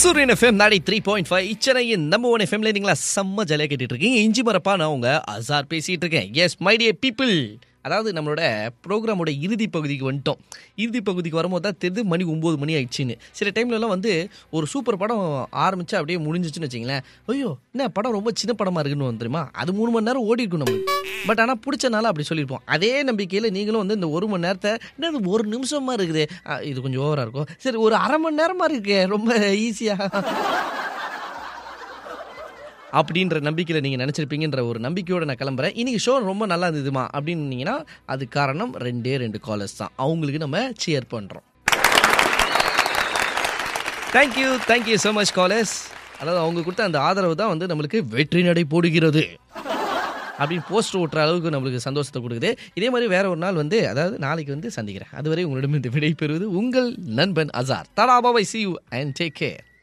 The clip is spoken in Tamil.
சூரியன் எஃப்எம் நாடி த்ரீ பாயிண்ட் ஃபைவ் இச்சனையின் நம்ம ஒன் எஃப்எம்ல நீங்களா செம்ம ஜாலியாக கேட்டுட்டு இருக்கீங்க இஞ்சி மரப்பா நான் உங்க அசார் பேசிட்டு இருக்கேன் எஸ் மை டியர் பீப்புள் அதாவது நம்மளோட ப்ரோக்ராமோட இறுதி பகுதிக்கு வந்துட்டோம் இறுதி பகுதிக்கு வரும்போது தான் தெரிந்து மணி ஒம்பது மணி ஆயிடுச்சுன்னு சில டைம்லலாம் வந்து ஒரு சூப்பர் படம் ஆரம்பிச்சு அப்படியே முடிஞ்சிச்சுன்னு வச்சிங்களேன் ஐயோ என்ன படம் ரொம்ப சின்ன படமாக இருக்குன்னு வந்து தெரியுமா அது மூணு மணி நேரம் ஓடி இருக்கும் நமக்கு பட் ஆனால் பிடிச்சனால அப்படி சொல்லியிருப்போம் அதே நம்பிக்கையில் நீங்களும் வந்து இந்த ஒரு மணி நேரத்தை என்ன இது ஒரு நிமிஷமா இருக்குது ஆ, இது கொஞ்சம் ஓவராக இருக்கும் சரி ஒரு அரை மணி நேரமா இருக்கு ரொம்ப ஈஸியாக அப்படின்ற நம்பிக்கையில் நீங்கள் நினச்சிருப்பீங்கன்ற ஒரு நம்பிக்கையோடு நான் கிளம்புறேன் இன்னைக்கு ஷோ ரொம்ப நல்லா இருந்ததுமா அப்படின்னீங்கன்னா அது காரணம் ரெண்டே ரெண்டு காலர்ஸ் தான் அவங்களுக்கு நம்ம சியர் பண்ணுறோம் thank you thank you so much callers அதாவது அவங்க கொடுத்த அந்த ஆதரவு தான் வந்து நம்மளுக்கு வெற்றி நடை போடுகிறது அப்படின்னு போஸ்டர் ஓட்டுற அளவுக்கு நம்மளுக்கு சந்தோஷத்தை கொடுக்குது இதே மாதிரி வேற ஒரு நாள் வந்து அதாவது நாளைக்கு வந்து சந்திக்கிறேன் அதுவரை உங்களிடம் இந்த விடை பெறுவது உங்கள் நண்பன் Azhar tata bye bye see you and take care